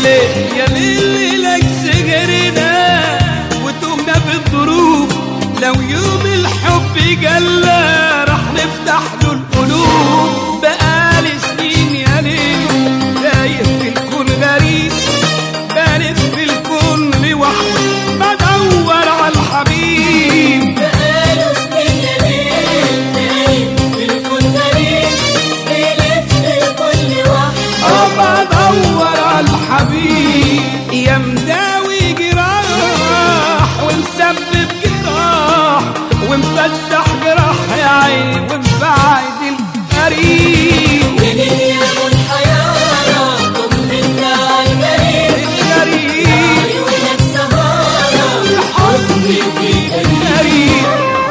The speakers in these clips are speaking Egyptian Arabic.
ليل يا ليل لك سهرنا وتومنا في الظروف لو يوم الحب جلى راح نفتح له القلوب بقالي سنين يا ليل تايه في الكون غريب بلف في الكون لوحدي بدور على الحبيب بقاله سنين يا ليل نايم في الكون غريب بيلف الكل وحده أما بدور على الحبيب يا مداوي جراح ومسبب جراح ومفتح جراح يا عيني ومبعد القريب منين يا ابو الحيارة طمنا على الغريب القريب عيونك سهارة الحزن في القريب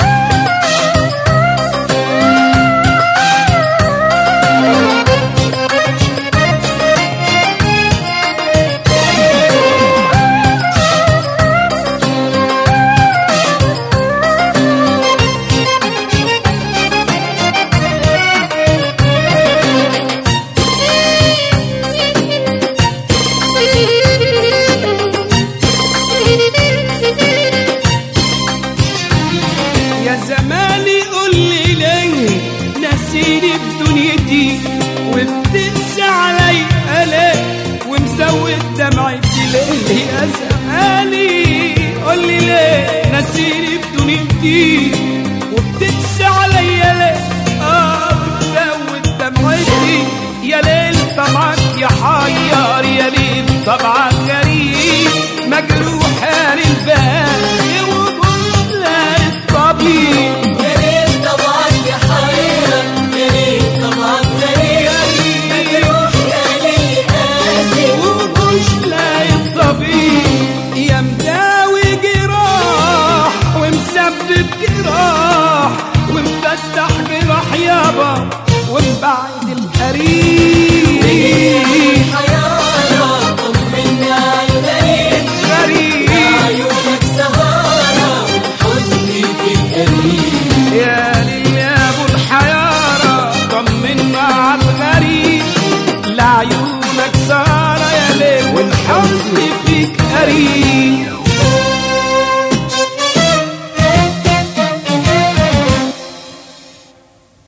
يا زماني قول لي ليه نسيني في دنيتي وبتنسى علي ليه ومزود دمعتي ليه يا زماني قول لي ليه نسيني في دنيتي وبتنسى علي ليه اه بتزود دمعتي يا ليل طبعك يا حيار يا ليل طبعك غريب مجروح يا للبال وبطلع الطبيب يا ريت طبعا يا حيرة يا ريت طبعا غريب مجروح يا ليل قاسي ومش لاقي الطبيب يا مداوي جراح ومسبب جراح ومفتح جراح يابا ومبعد القريب حيارة طمنا على الغريب غريب عيونك سهارة حزني في القريب يا ليل يا ابو الحيارة طمنا على الغريب لعيونك سارة يا ليل والحزن فيك قريب